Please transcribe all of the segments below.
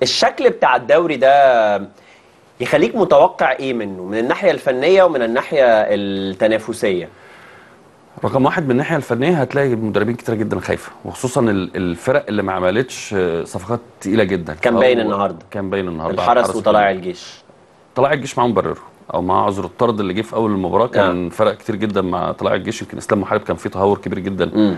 الشكل بتاع الدوري ده يخليك متوقع ايه منه من الناحيه الفنيه ومن الناحيه التنافسيه رقم واحد من الناحيه الفنيه هتلاقي مدربين كتير جدا خايفه وخصوصا ال- الفرق اللي ما عملتش آه، صفقات تقيله جدا كان فهو- باين النهارده. كان باين النهارده الحرس وطلائع الجيش طلائع الجيش معاه مبرره او معاه عذر الطرد اللي جه في اول المباراه كان فرق كتير جدا مع طلائع الجيش يمكن اسلام محارب كان فيه تهور كبير جدا مم.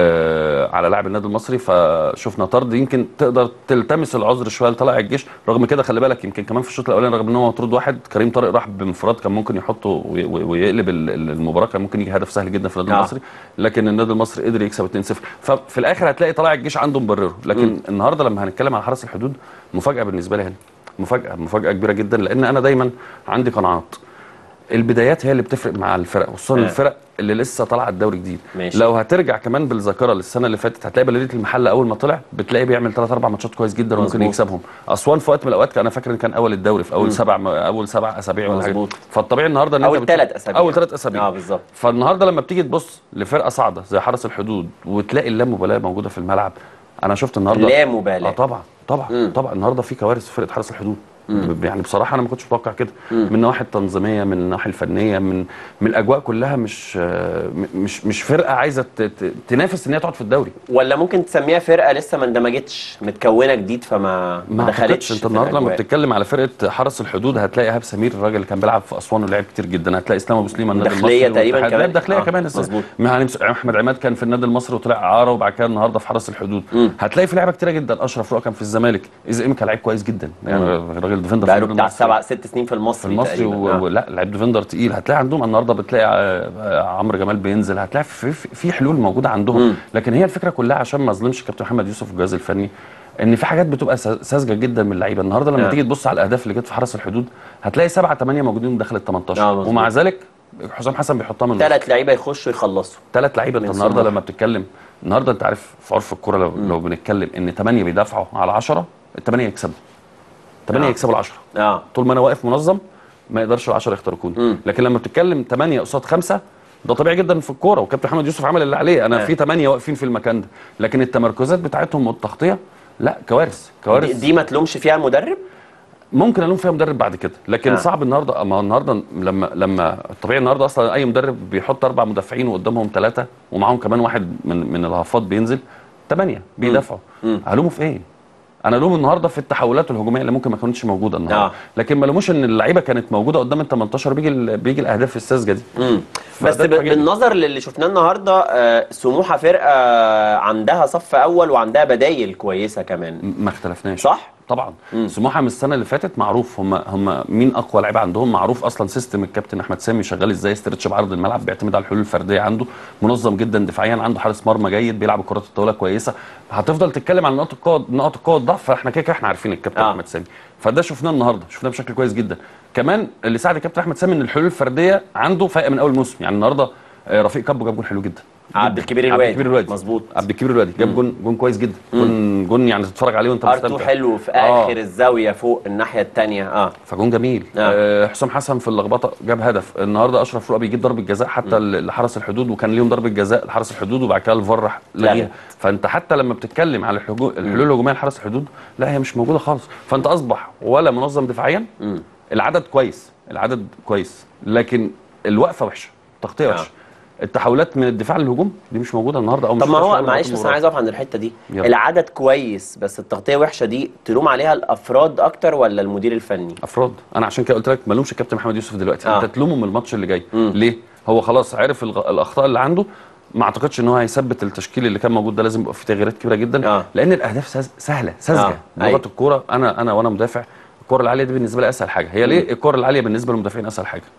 آه على لاعب النادي المصري فشفنا طرد يمكن تقدر تلتمس العذر شويه لطلائع الجيش رغم كده خلي بالك يمكن كمان في الشوط الاولاني رغم ان هو مطرود واحد كريم طارق راح بانفراد كان ممكن يحطه وي- وي- ويقلب ال- ال- المباراه كان ممكن يجي هدف سهل جدا في النادي آه. المصري لكن النادي المصري قدر يكسب 2-0 ففي الاخر هتلاقي طلائع الجيش عنده مبرره لكن النهارده لما هنتكلم على حرس الحدود مفاجاه بالنسبه لي هنا مفاجاه مفاجاه كبيره جدا لان انا دايما عندي قناعات البدايات هي اللي بتفرق مع الفرق خصوصا آه. الفرق اللي لسه طالعه الدوري جديد ماشي. لو هترجع كمان بالذاكره للسنه اللي فاتت هتلاقي بلديه المحله اول ما طلع بتلاقي بيعمل ثلاث اربع ماتشات كويس جدا وممكن مظبوط. يكسبهم اسوان في وقت من الاوقات انا فاكر ان كان اول الدوري في اول سبع اول سبع اسابيع ولا حاجه مظبوط. فالطبيعي النهارده ان أنت اول بتشوف- ثلاث اسابيع اول ثلاث اسابيع اه بالظبط فالنهارده لما بتيجي تبص لفرقه صاعده زي حرس الحدود وتلاقي اللامبالاه موجوده في الملعب انا شفت النهارده لا مبالاه اه طبعا طبعا مم. طبعا النهارده في كوارث في فرقه حرس الحدود ب- يعني بصراحه انا ما كنتش متوقع كده من النواحي التنظيميه من الناحيه الفنيه من من الاجواء كلها مش آه، م- مش مش فرقه عايزه ت- ت- تنافس ان هي تقعد في الدوري ولا ممكن تسميها فرقه لسه ما اندمجتش متكونه جديد فما ما ما دخلتش دخلتش انت في النهارده لما الأجواء. بتتكلم على فرقه حرس الحدود هتلاقي ايهاب سمير الراجل اللي كان بيلعب في اسوان ولعب كتير جدا هتلاقي اسلام ابو سليم النادي داخلية المصري تقريباً والاتحاد. كمان. لا، الداخليه آه، كمان لسه. مظبوط. ما هنمسك احمد عماد كان في النادي المصري وطلع اعاره وبعد كده النهارده في حرس الحدود مم. هتلاقي في لعيبه كتيره جدا اشرف رؤى كان في الزمالك اذا امكا لعيب كويس جدا يعني راجل ديفندر في بقاله النادي بتاع المصري. سبع ست سنين في في المصري المصري تقريباً. و... آه. لا لعيب ديفندر تقيل هتلاقي عندهم النهارده بتلاقي آه، آه، عمرو جمال بينزل هتلاقي في, في, في حلول موجوده عندهم مم. لكن هي الفكره كلها عشان ما اظلمش كابتن محمد يوسف والجهاز الفني ان في حاجات بتبقى سا- ساذجه جدا من اللعيبه النهارده لما آه. تيجي تبص على الاهداف اللي جت في حرس الحدود هتلاقي سبعه ثمانيه موجودين داخل ال 18 آه، مظبوط. ومع ذلك حسام حسن بيحطها من ثلاث لعيبه يخشوا يخلصوا ثلاث لعيبه انت من النهارده سموحة. لما بتتكلم النهارده انت عارف في عرف الكوره لو, لو بنتكلم ان ثمانيه بيدافعوا على 10 الثمانيه يكسبوا ثمانيه آه. يكسبوا ال 10 اه طول ما انا واقف منظم ما يقدرش ال10 يخترقوني مم. لكن لما بتتكلم 8 قصاد 5 ده طبيعي جدا في الكوره وكابتن محمد يوسف عمل اللي عليه انا آه. في 8 واقفين في المكان ده لكن التمركزات بتاعتهم والتغطيه لا كوارث دي, كوارث دي ما تلومش فيها المدرب ممكن الوم فيها مدرب بعد كده لكن آه. آه. صعب النهارده ما هو النهارده لما لما الطبيعي النهارده اصلا اي مدرب بيحط اربع مدافعين وقدامهم ثلاثه ومعاهم كمان واحد من من الهافات بينزل ثمانيه بيدافعوا مم. هلومه في ايه؟ انا الوم النهارده في التحولات الهجوميه اللي ممكن ما كانتش موجوده النهارده آه. لكن ما لوموش ان اللعيبه كانت موجوده قدام ال 18 بيجي ال- بيجي الاهداف الساذجه دي مم. بس فده ب- اتفاجئني. بالنظر للي شفناه النهارده آه، سموحه فرقه عندها صف اول وعندها بدايل كويسه كمان ما اختلفناش صح؟ طبعا مم. سموحه من السنه اللي فاتت معروف هم هم مين اقوى لعيبه عندهم معروف اصلا سيستم الكابتن احمد سامي شغال ازاي استرتش بعرض الملعب بيعتمد على الحلول الفرديه عنده منظم جدا دفاعيا عنده حارس مرمى جيد بيلعب الكرات الطويله كويسه هتفضل تتكلم عن نقاط القوه نقاط القوه والضعف فاحنا كده كده احنا عارفين الكابتن آه. احمد سامي فده شفناه النهارده شفناه بشكل كويس جدا كمان اللي ساعد الكابتن احمد سامي ان الحلول الفرديه عنده فايقه من اول موسم يعني النهارده آه، رفيق كابو جاب جول حلو جدا عبد الكبير عبد الوادي الكبير الوادي مظبوط عبد الكبير الوادي جاب جون جون كويس جدا جون جون يعني تتفرج عليه وانت ارتو مستمتع حلو في آه. اخر الزاويه فوق الناحيه الثانيه اه فجون جميل آه. آه. حسام حسن في اللخبطه جاب هدف النهارده اشرف رؤى بيجيب ضربه جزاء حتى ل- لحرس الحدود وكان ليهم ضربه جزاء لحرس الحدود وبعد كده الفار راح لغيها لغت. فانت حتى لما بتتكلم على الحجو... الحلول الهجوميه لحرس الحدود لا هي مش موجوده خالص فانت اصبح ولا منظم دفاعيا مم. العدد كويس العدد كويس لكن الوقفه وحشه التغطيه آه. وحشه التحولات من الدفاع للهجوم دي مش موجوده النهارده او مش طب ما موجودة في هو أول معلش مباراة بس انا عايز اقف عند الحته دي يلا. العدد كويس بس التغطيه وحشه دي تلوم عليها الافراد اكتر ولا المدير الفني افراد انا عشان كده قلت لك ما لومش الكابتن محمد يوسف دلوقتي آه. انت تلومه من الماتش اللي جاي مم. ليه هو خلاص عرف الغ... الاخطاء اللي عنده ما اعتقدش ان هو هيثبت التشكيل اللي كان موجود ده لازم يبقى فيه تغييرات كبيره جدا آه. لان الاهداف سهز... سهله ساذجه آه. آه. أيوة. لغه الكوره انا انا وانا مدافع الكوره العاليه دي بالنسبه لي اسهل حاجه هي ليه الكوره العاليه بالنسبه للمدافعين اسهل حاجه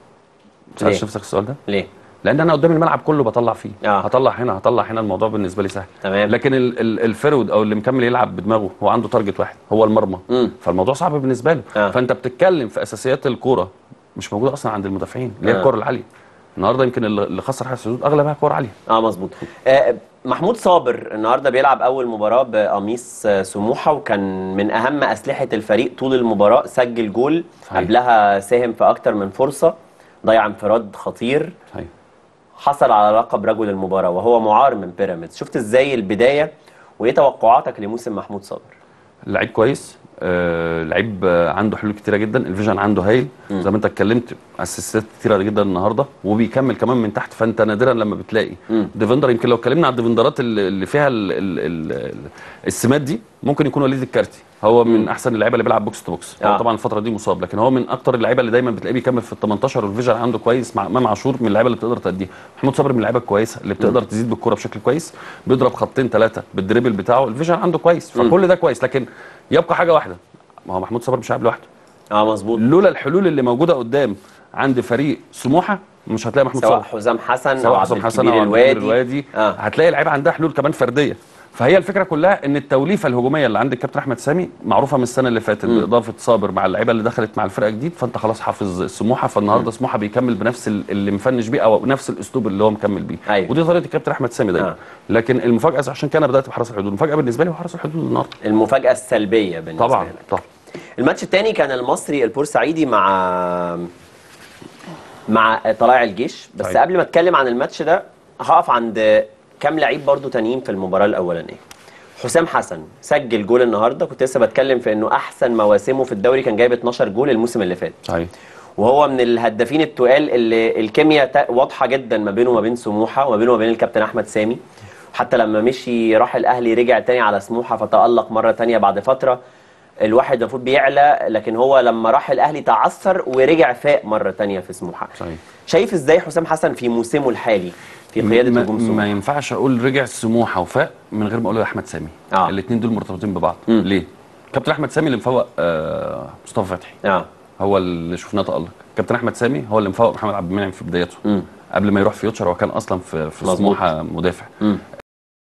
ليه؟ سالتش نفسك السؤال ده ليه لان انا قدام الملعب كله بطلع فيه آه. هطلع هنا هطلع هنا الموضوع بالنسبه لي سهل تمام. لكن ال- ال- الفرود او اللي مكمل يلعب بدماغه هو عنده تارجت واحد هو المرمى مم. فالموضوع صعب بالنسبه له آه. فانت بتتكلم في اساسيات الكوره مش موجوده اصلا عند المدافعين اللي هي آه. الكوره العاليه النهارده يمكن اللي اللي خسر حارس الحدود اغلبها كوره عاليه اه مظبوط آه محمود صابر النهارده بيلعب اول مباراه بقميص آه، سموحه وكان من اهم اسلحه الفريق طول المباراه سجل جول صحيح. قبلها ساهم في اكتر من فرصه ضيع انفراد خطير صحيح حصل على لقب رجل المباراه وهو معار من بيراميدز شفت ازاي البدايه وايه توقعاتك لموسم محمود صابر لعيب كويس آه لعيب آه، عنده حلول كتيره جدا الفيجن عنده هايل زي ما انت اتكلمت اسيستات كتيره جدا النهارده وبيكمل كمان من تحت فانت نادرا لما بتلاقي ديفندر يمكن لو اتكلمنا على الديفندرات اللي اللي فيها ال ال ال السمات دي ممكن يكون وليد الكارتي هو من احسن اللعيبه اللي بيلعب بوكس تو بوكس آه. هو طبعا الفتره دي مصاب لكن هو من اكتر اللعيبه اللي دايما بتلاقيه بيكمل في ال 18 والفيجن عنده كويس مع امام عاشور من اللعيبه اللي بتقدر تأديها محمود صبري من اللعيبه الكويسه اللي بتقدر تزيد بالكره بشكل كويس بيضرب خطين ثلاثه بالدريبل بتاعه الفيجن عنده كويس فكل ده كويس لكن يبقى حاجه واحده ما هو محمود صبري مش لاعب لوحده اه مظبوط لولا الحلول اللي موجوده قدام عند فريق سموحه مش هتلاقي محمود سواء صبري حسام حسن سواء او حسام عبد حسن الكبير او الوادي, الوادي الوادي آه. هتلاقي اللعيبه عندها حلول كمان فرديه فهي الفكره كلها ان التوليفه الهجوميه اللي عند الكابتن احمد سامي معروفه من السنه اللي فاتت باضافه صابر مع اللعيبه اللي دخلت مع الفرقه جديد فانت خلاص حافظ سموحه فالنهارده سموحه بيكمل بنفس ال- اللي مفنش بيه او نفس الاسلوب اللي هو مكمل بيه أيوة. ودي طريقه الكابتن احمد سامي دايما آه. لكن المفاجاه عشان كده انا بدات بحرس الحدود المفاجاه بالنسبه لي هو حرس الحدود النهارده المفاجاه السلبيه بالنسبه طبعا لك طبعا الماتش الثاني كان المصري البورسعيدي مع مع طلائع الجيش بس صحيح. قبل ما اتكلم عن الماتش ده هقف عند كام لعيب برضو تانيين في المباراه الاولانيه حسام حسن سجل جول النهارده كنت لسه بتكلم في انه احسن مواسمه في الدوري كان جايب 12 جول الموسم اللي فات صحيح وهو من الهدافين التقال اللي الكيمياء تا- واضحه جدا ما بينه وما بين سموحه وما بينه وما بين الكابتن احمد سامي حتى لما مشي راح الاهلي رجع تاني على سموحه فتالق مره تانية بعد فتره الواحد المفروض بيعلى لكن هو لما راح الاهلي تعثر ورجع فاق مره تانية في سموحه صحيح شايف ازاي حسام حسن في موسمه الحالي في قياده ما, هجوم ما سموحه ينفعش اقول رجع سموحه وفاق من غير ما اقول احمد سامي آه. الاثنين دول مرتبطين ببعض مم. ليه كابتن احمد سامي اللي مفوق آه مصطفى فتحي اه هو اللي شفناه تالق كابتن احمد سامي هو اللي مفوق محمد عبد المنعم في بدايته مم. قبل ما يروح فيوتشر هو كان اصلا في في مظبوط. سموحه مدافع مم.